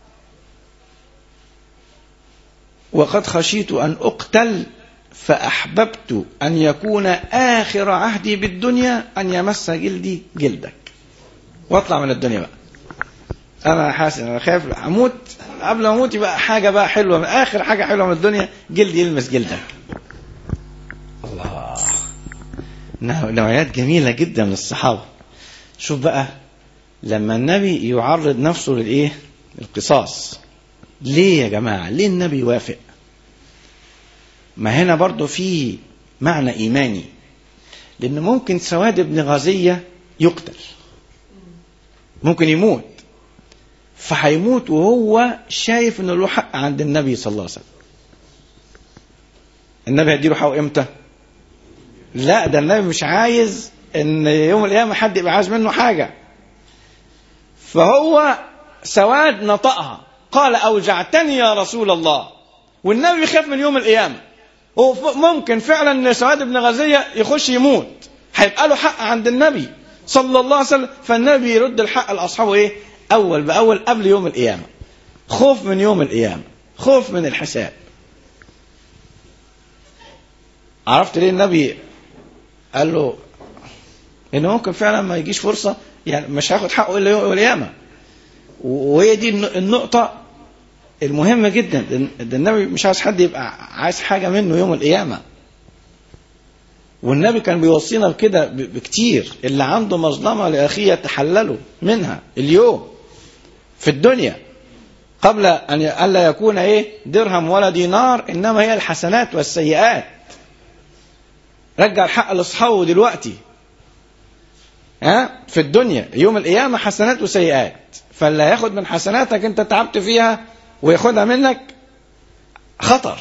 وقد خشيت أن أقتل فأحببت أن يكون آخر عهدي بالدنيا أن يمس جلدي جلدك واطلع من الدنيا بقى أنا حاسس أنا خايف أموت قبل ما أموت يبقى حاجة بقى حلوة آخر حاجة حلوة من الدنيا جلدي يلمس جلدك الله نوع- نوعيات جميلة جدا من الصحابة شوف بقى لما النبي يعرض نفسه للإيه القصاص ليه يا جماعة ليه النبي يوافق ما هنا برضو في معنى إيماني لأن ممكن سواد بن غازية يقتل ممكن يموت فهيموت وهو شايف انه له حق عند النبي صلى الله عليه وسلم النبي هيديله حقه امتى لا ده النبي مش عايز ان يوم القيامه حد يبقى عايز منه حاجه فهو سواد نطقها قال اوجعتني يا رسول الله والنبي بيخاف من يوم القيامه هو ف- ممكن فعلا ان سواد بن غزيه يخش يموت هيبقى له حق عند النبي صلى الله عليه وسلم فالنبي يرد الحق لاصحابه ايه اول باول قبل يوم القيامه خوف من يوم القيامه خوف من الحساب عرفت ليه النبي قال له ان ممكن فعلا ما يجيش فرصه يعني مش هياخد حقه الا يوم القيامه وهي دي الن- النقطه المهمه جدا ده- ده النبي مش عايز حد يبقى عايز حاجه منه يوم القيامه والنبي كان بيوصينا بكده ب- بكتير اللي عنده مظلمه لاخيه يتحلله منها اليوم في الدنيا قبل ان ي- الا يكون ايه درهم ولا دينار انما هي الحسنات والسيئات رجع الحق لاصحابه دلوقتي ها في الدنيا يوم القيامه حسنات وسيئات فاللي هياخد من حسناتك انت تعبت فيها وياخدها منك خطر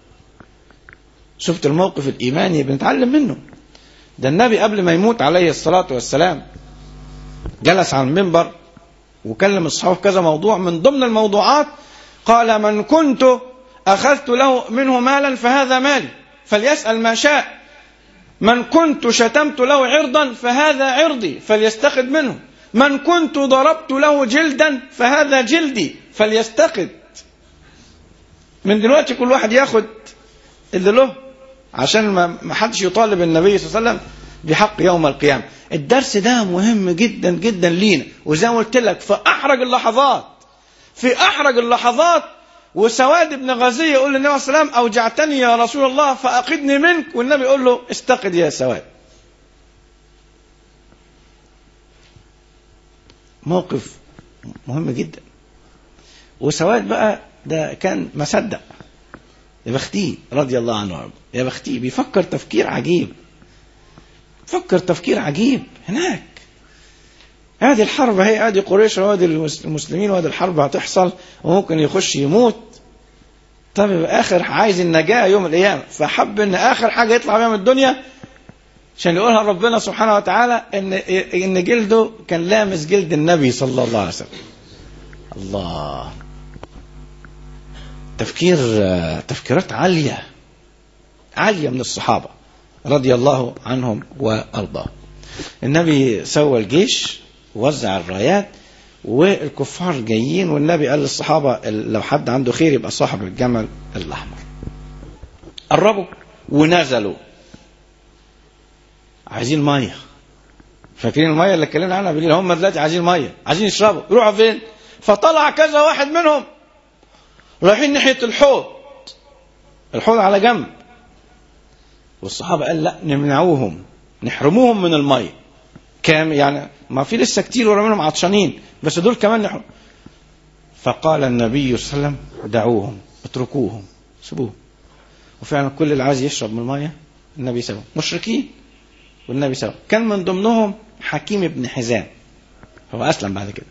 شفت الموقف الايماني بنتعلم منه ده النبي قبل ما يموت عليه الصلاه والسلام جلس على المنبر وكلم الصحابه في كذا موضوع من ضمن الموضوعات قال من كنت اخذت له منه مالا فهذا مالي فليسال ما شاء من كنت شتمت له عرضا فهذا عرضي فليستخد منه من كنت ضربت له جلدا فهذا جلدي فليستقد من دلوقتي كل واحد ياخد اللي له عشان ما ما حدش يطالب النبي صلى الله عليه وسلم بحق يوم القيامة الدرس ده مهم جدا جدا لينا وزي ما قلت لك في أحرج اللحظات في أحرج اللحظات وسواد بن غزية يقول للنبي عليه الصلاة والسلام أوجعتني يا رسول الله فأقدني منك والنبي يقول له استقد يا سواد موقف مهم جدا وسواد بقى ده كان مصدق يا بختيه رضي الله عنه وارضاه يا بختيه بيفكر تفكير عجيب فكر تفكير عجيب هناك هذه الحرب هي هذه قريش وهذه المسلمين وهذه الحرب هتحصل وممكن يخش يموت طب يبقى اخر عايز النجاه يوم القيامه فحب ان اخر حاجه يطلع بيها من الدنيا عشان يقولها ربنا سبحانه وتعالى ان ان جلده كان لامس جلد النبي صلى الله عليه وسلم الله تفكير تفكيرات عاليه عاليه من الصحابه رضي الله عنهم وارضاهم النبي سوى الجيش ووزع الرايات والكفار جايين والنبي قال للصحابة لو حد عنده خير يبقى صاحب الجمل الأحمر قربوا ونزلوا عايزين مية فاكرين المية اللي اتكلمنا عنها بالليل هم دلوقتي عايزين مية عايزين يشربوا يروحوا فين فطلع كذا واحد منهم رايحين ناحية الحوض الحوض على جنب والصحابة قال لا نمنعوهم نحرموهم من المية كام يعني ما في لسه كتير ورا منهم عطشانين بس دول كمان نحن فقال النبي صلى الله عليه وسلم دعوهم اتركوهم سيبوهم وفعلا كل اللي عايز يشرب من الميه النبي سبب مشركين والنبي سبب كان من ضمنهم حكيم بن حزام هو اسلم بعد كده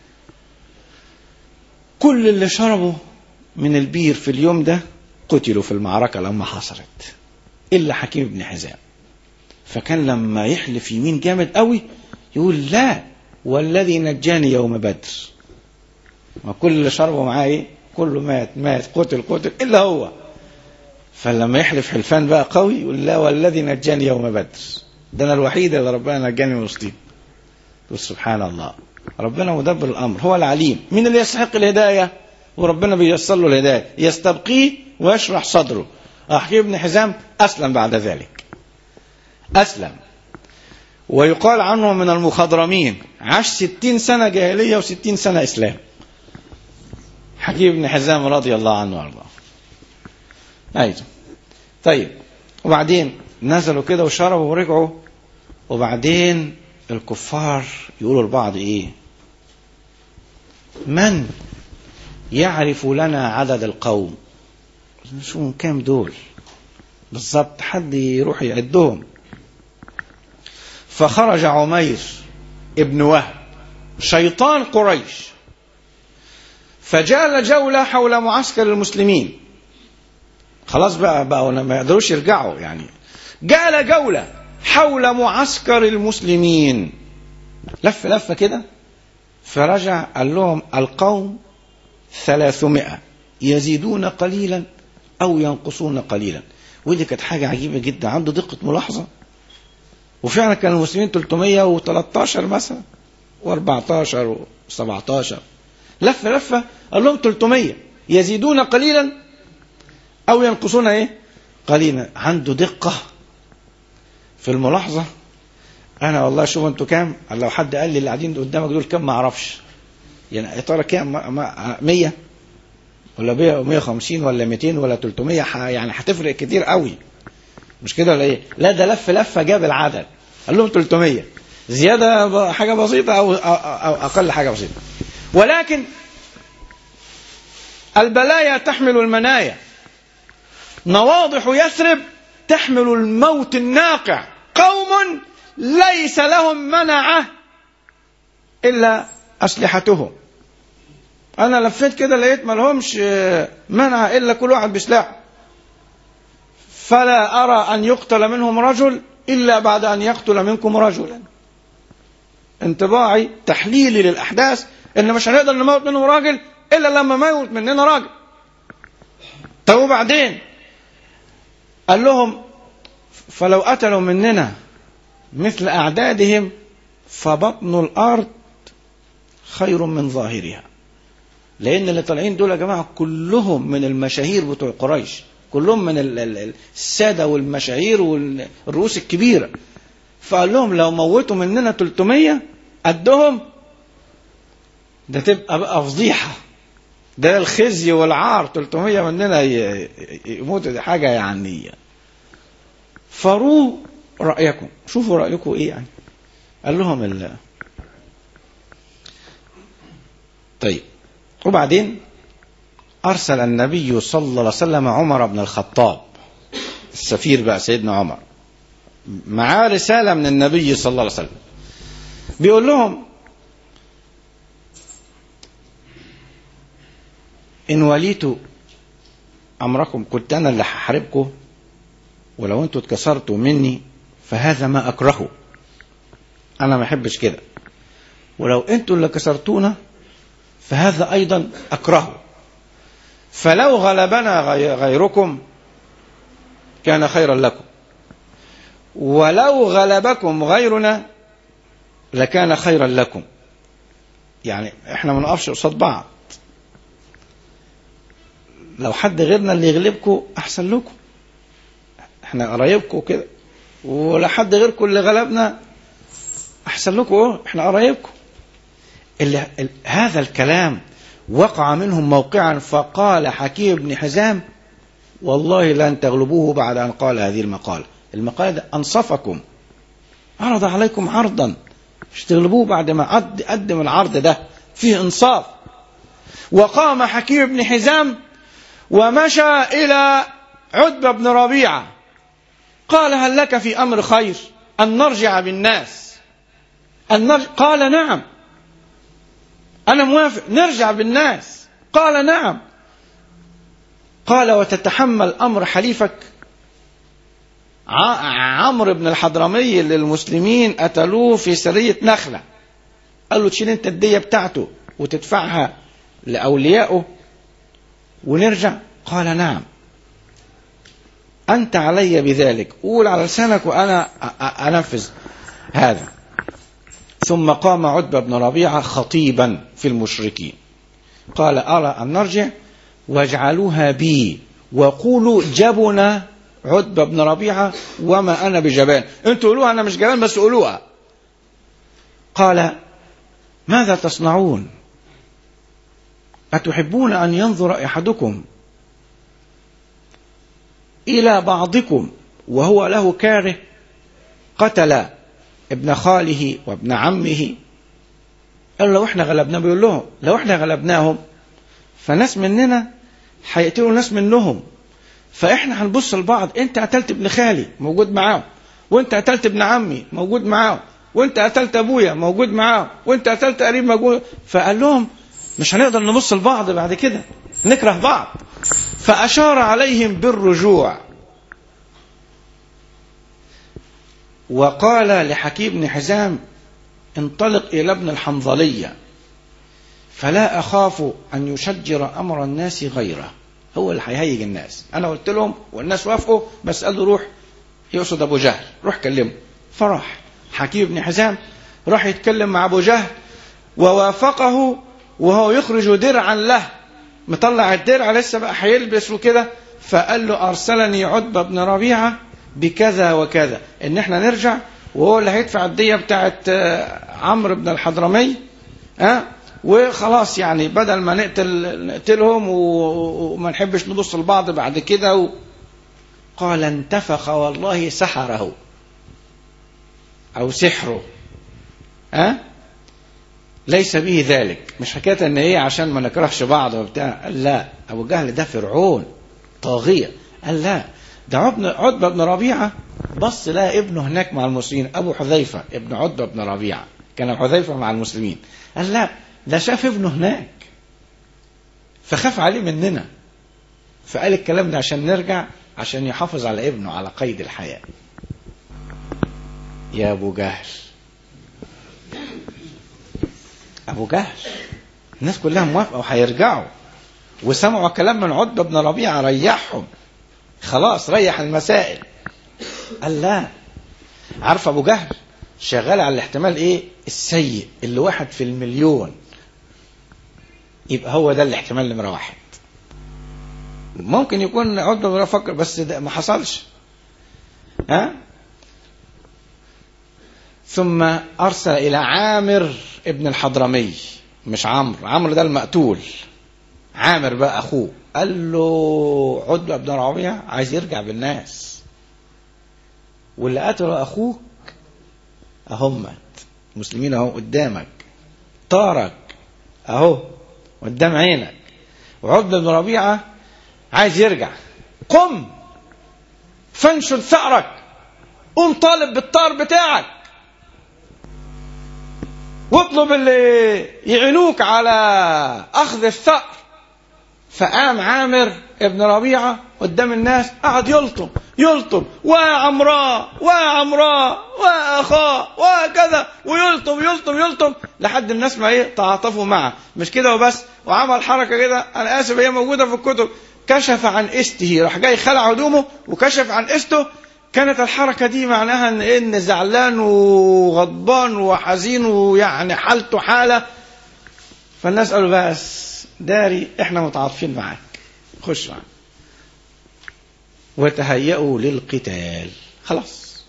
كل اللي شربوا من البير في اليوم ده قتلوا في المعركه لما حصلت الا حكيم بن حزام فكان لما يحلف يمين جامد قوي يقول لا والذي نجاني يوم بدر ما كل اللي شربوا معاه ايه كله مات مات قتل قتل الا هو فلما يحلف حلفان بقى قوي يقول لا والذي نجاني يوم بدر ده انا الوحيد اللي ربنا نجاني من وسطهم يقول سبحان الله ربنا مدبر الامر هو العليم مين اللي يستحق الهدايه وربنا بييسر له الهدايه يستبقيه ويشرح صدره حكيم بن حزام اسلم بعد ذلك اسلم ويقال عنه من المخضرمين عاش ستين سنة جاهلية وستين سنة إسلام حكيم بن حزام رضي الله عنه وارضاه أيضا طيب وبعدين نزلوا كده وشربوا ورجعوا وبعدين الكفار يقولوا لبعض ايه من يعرف لنا عدد القوم شو كام دول بالظبط حد يروح يعدهم فخرج عمير ابن وهب شيطان قريش فجال جولة حول معسكر المسلمين خلاص بقى بقى ما يقدروش يرجعوا يعني جال جولة حول معسكر المسلمين لف لفة كده فرجع قال لهم القوم ثلاثمائة يزيدون قليلا أو ينقصون قليلا ودي كانت حاجة عجيبة جدا عنده دقة ملاحظة وفعلا كان المسلمين 313 مثلا و14 و17 لفه لفه قال لهم 300 يزيدون قليلا او ينقصون ايه؟ قليلا عنده دقه في الملاحظه انا والله شوف انتوا كام لو حد قال لي اللي قاعدين قدامك دول كام ما اعرفش يعني يا ترى كام 100 ولا 150 ولا 200 ولا 300 يعني هتفرق كتير قوي مش كده ولا ايه؟ لا ده لف لفه جاب العدد قال لهم 300 زياده حاجه بسيطه او او اقل حاجه بسيطه ولكن البلايا تحمل المنايا نواضح يثرب تحمل الموت الناقع قوم ليس لهم منعه الا اسلحتهم انا لفيت كده لقيت ما لهمش منع الا كل واحد بسلاحه فلا أرى أن يقتل منهم رجل إلا بعد أن يقتل منكم رجلا انطباعي تحليلي للأحداث إن مش هنقدر نموت منهم راجل إلا لما ما يموت مننا راجل طب وبعدين قال لهم فلو قتلوا مننا مثل أعدادهم فبطن الأرض خير من ظاهرها لأن اللي طالعين دول يا جماعة كلهم من المشاهير بتوع قريش كلهم من السادة والمشاهير والرؤوس الكبيرة فقال لهم لو موتوا مننا 300 قدهم ده تبقى بقى فضيحة ده الخزي والعار 300 مننا يموتوا دي حاجة يعني فروا رأيكم شوفوا رأيكم ايه يعني قال لهم ال طيب وبعدين أرسل النبي صلى الله عليه وسلم عمر بن الخطاب السفير بقى سيدنا عمر معاه رسالة من النبي صلى الله عليه وسلم بيقول لهم إن وليت أمركم كنت أنا اللي هحاربكم ولو أنتوا اتكسرتوا مني فهذا ما أكرهه أنا ما أحبش كده ولو أنتوا اللي كسرتونا فهذا أيضا أكرهه فلو غلبنا غيركم كان خيرا لكم ولو غلبكم غيرنا لكان خيرا لكم يعني احنا ما نقفش قصاد بعض لو حد غيرنا اللي يغلبكم احسن لكم احنا قرايبكم كده ولا حد غيركم اللي غلبنا احسن لكم اه احنا قرايبكم اللي هذا الكلام وقع منهم موقعا فقال حكيم بن حزام والله لن تغلبوه بعد أن قال هذه المقالة المقالة ده أنصفكم عرض عليكم عرضا مش تغلبوه بعد ما قد قدم العرض ده فيه انصاف وقام حكيم بن حزام ومشى الى عتبه بن ربيعه قال هل لك في امر خير ان نرجع بالناس أن نرجع قال نعم انا موافق نرجع بالناس قال نعم قال وتتحمل امر حليفك عمرو بن الحضرمي اللي المسلمين قتلوه في سرية نخلة قال له تشيل انت الدية بتاعته وتدفعها لأوليائه ونرجع قال نعم أنت علي بذلك قول على لسانك وأنا أنفذ هذا ثم قام عتبة بن ربيعة خطيبا في المشركين قال أرى أن نرجع واجعلوها بي وقولوا جبنا عتبة بن ربيعة وما أنا بجبان انتوا قولوها أنا مش جبان بس قولوها قال ماذا تصنعون أتحبون أن ينظر أحدكم إلى بعضكم وهو له كاره قتل ابن خاله وابن عمه قال لو احنا غلبناه بيقول لهم لو احنا غلبناهم فناس مننا هيقتلوا ناس منهم فاحنا هنبص لبعض انت قتلت ابن خالي موجود معاهم وانت قتلت ابن عمي موجود معاهم وانت قتلت ابويا موجود معاهم وانت قتلت قريب موجود فقال لهم مش هنقدر نبص لبعض بعد كده نكره بعض فاشار عليهم بالرجوع وقال لحكيم بن حزام انطلق الى ابن الحنظليه فلا اخاف ان يشجر امر الناس غيره هو اللي هيهيج الناس انا قلت لهم والناس وافقوا بس قال له روح يقصد ابو جهل روح كلمه فراح حكيم بن حزام راح يتكلم مع ابو جهل ووافقه وهو يخرج درعا له مطلع الدرع لسه بقى هيلبس وكده فقال له ارسلني عتبه بن ربيعه بكذا وكذا ان احنا نرجع وهو اللي هيدفع الديه بتاعت عمرو بن الحضرمي ها أه؟ وخلاص يعني بدل ما نقتل نقتلهم وما نحبش نبص لبعض بعد كده و... قال انتفخ والله سحره او سحره ها أه؟ ليس به ذلك مش حكايه ان ايه عشان ما نكرهش بعض وبتاع قال لا ابو جهل ده فرعون طاغيه قال لا ده عتبه بن ربيعه بص لقى ابنه هناك مع المسلمين ابو حذيفه ابن عتبه بن ربيعه كان حذيفه مع المسلمين قال لا ده شاف ابنه هناك فخاف عليه مننا فقال الكلام ده عشان نرجع عشان يحافظ على ابنه على قيد الحياة يا أبو جهل أبو جهل الناس كلها موافقة وهيرجعوا وسمعوا كلام من عتبة بن ربيعة ريحهم خلاص ريح المسائل قال لا عارف أبو جهل شغال على الاحتمال ايه السيء اللي واحد في المليون يبقى هو ده الاحتمال نمرة واحد ممكن يكون عضو ولا فكر بس ده ما حصلش ها ثم أرسل إلى عامر ابن الحضرمي مش عمرو عمرو ده المقتول عامر بقى أخوه قال له عتبة بن ربيعة عايز يرجع بالناس واللي قتله أخوك أهمت المسلمين أهو قدامك طارك أهو قدام عينك وعتبة بن ربيعة عايز يرجع قم فانشد ثأرك قوم طالب بالطار بتاعك واطلب اللي يعينوك على أخذ الثأر فقام عامر ابن ربيعة قدام الناس قعد يلطم يلطم وعمراء وعمراء وأخاه وكذا ويلطم يلطم يلطم لحد الناس ما ايه تعاطفوا معه مش كده وبس وعمل حركة كده أنا آسف هي موجودة في الكتب كشف عن استه راح جاي خلع هدومه وكشف عن استه كانت الحركة دي معناها ان ان زعلان وغضبان وحزين ويعني حالته حالة فالناس قالوا بس داري احنا متعاطفين معاك خش معاك وتهيأوا للقتال خلاص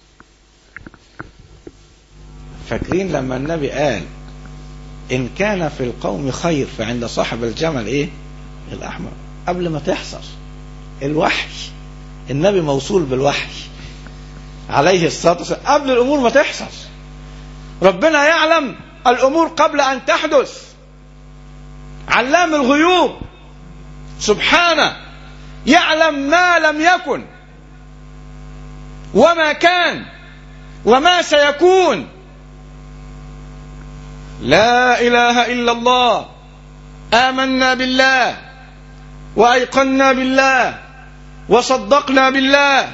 فاكرين لما النبي قال إن كان في القوم خير فعند صاحب الجمل إيه الأحمر قبل ما تحصل الوحي النبي موصول بالوحي عليه الصلاة والسلام قبل الأمور ما تحصل ربنا يعلم الأمور قبل أن تحدث علام الغيوب سبحانه يعلم ما لم يكن وما كان وما سيكون لا اله الا الله امنا بالله وايقنا بالله وصدقنا بالله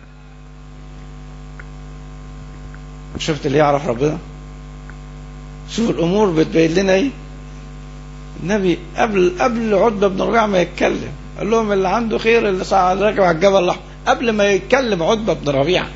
شفت اللي يعرف ربنا شوف الامور بتبين لنا ايه النبي قبل قبل عتبه بن ربيعه ما يتكلم قال لهم اللي عنده خير اللي صعد راكب على الجبل الاحمر قبل ما يتكلم عتبه بن ربيعه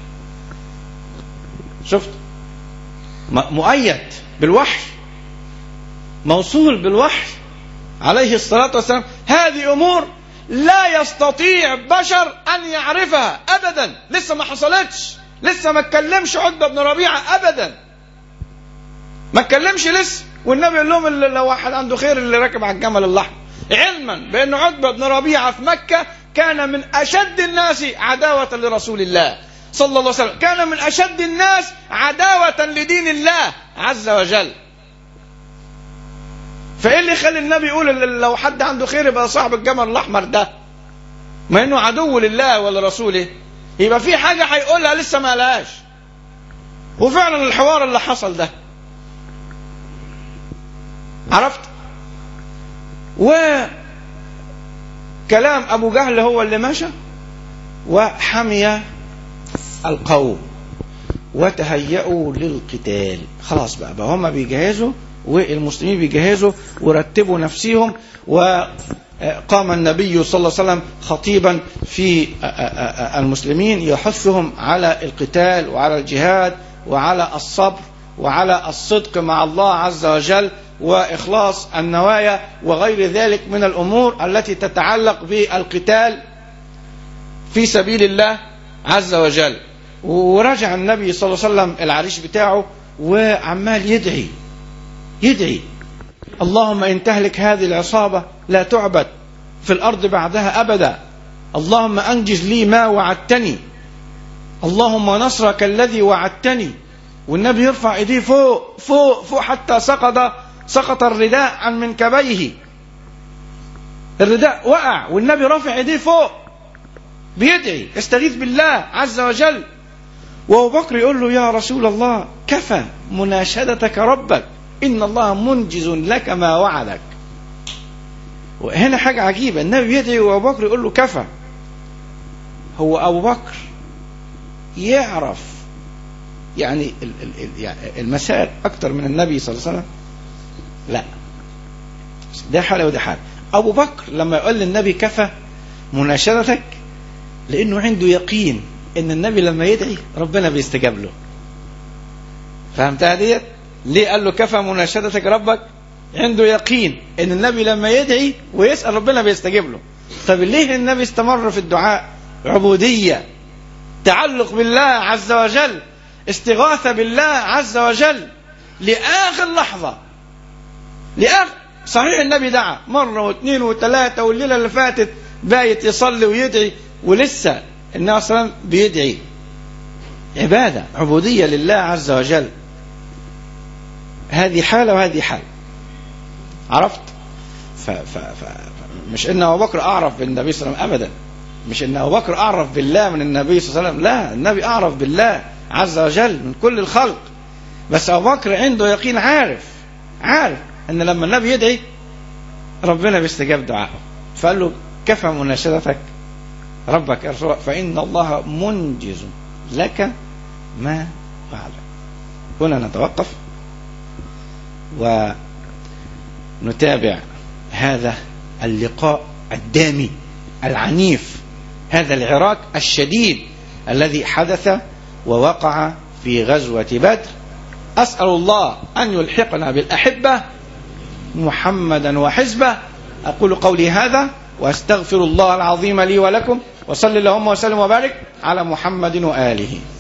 شفت مؤيد بالوحي موصول بالوحي عليه الصلاة والسلام هذه أمور لا يستطيع بشر أن يعرفها أبدا لسه ما حصلتش لسه ما اتكلمش عتبة بن ربيعة أبدا ما اتكلمش لسه والنبي يقول لهم اللي لو واحد عنده خير اللي راكب على الجمل الأحمر علما بأن عتبة بن ربيعة في مكة كان من أشد الناس عداوة لرسول الله صلى الله عليه وسلم كان من أشد الناس عداوة لدين الله عز وجل فايه اللي يخلي النبي يقول لو حد عنده خير يبقى صاحب الجمل الاحمر ده ما انه عدو لله ولرسوله يبقى في حاجه هيقولها لسه ما قالهاش وفعلا الحوار اللي حصل ده عرفت وكلام ابو جهل هو اللي مشى وحمي القوم وتهيأوا للقتال خلاص بقى, بقى هم بيجهزوا والمسلمين بيجهزوا ورتبوا نفسهم وقام النبي صلى الله عليه وسلم خطيبا في المسلمين يحثهم على القتال وعلى الجهاد وعلى الصبر وعلى الصدق مع الله عز وجل واخلاص النوايا وغير ذلك من الامور التي تتعلق بالقتال في سبيل الله عز وجل ورجع النبي صلى الله عليه وسلم العريش بتاعه وعمال يدعي يدعي اللهم إن تهلك هذه العصابة لا تعبد في الأرض بعدها أبدا اللهم أنجز لي ما وعدتني اللهم نصرك الذي وعدتني والنبي يرفع ايديه فوق فوق فوق حتى سقط سقط الرداء عن منكبيه الرداء وقع والنبي رافع ايديه فوق بيدعي يستغيث بالله عز وجل وابو بكر يقول له يا رسول الله كفى مناشدتك ربك إن الله منجز لك ما وعدك وهنا حاجة عجيبة النبي يدعي وأبو بكر يقول له كفى هو أبو بكر يعرف يعني المسائل أكتر من النبي صلى الله عليه وسلم لا ده حالة وده حالة أبو بكر لما يقول للنبي كفى مناشدتك لأنه عنده يقين إن النبي لما يدعي ربنا بيستجاب له فهمتها ديت؟ ليه قال له كفى مناشدتك ربك عنده يقين ان النبي لما يدعي ويسال ربنا بيستجيب له طب ليه النبي استمر في الدعاء عبوديه تعلق بالله عز وجل استغاثه بالله عز وجل لاخر لحظه لاخر صحيح النبي دعا مره واثنين وثلاثه والليله اللي فاتت بايت يصلي ويدعي ولسه النبي صلى الله عليه وسلم بيدعي عباده عبوديه لله عز وجل هذه حالة وهذه حالة عرفت ف ف ف مش ان ابو بكر اعرف بالنبي صلى الله عليه وسلم ابدا مش ان ابو بكر اعرف بالله من النبي صلى الله عليه وسلم لا النبي اعرف بالله عز وجل من كل الخلق بس ابو بكر عنده يقين عارف عارف ان لما النبي يدعي ربنا بيستجاب دعائه فقال له كفى مناشدتك ربك يا رسول فان الله منجز لك ما وعدك هنا نتوقف ونتابع هذا اللقاء الدامي العنيف هذا العراك الشديد الذي حدث ووقع في غزوة بدر أسأل الله أن يلحقنا بالأحبة محمدا وحزبه أقول قولي هذا وأستغفر الله العظيم لي ولكم وصل اللهم وسلم وبارك على محمد وآله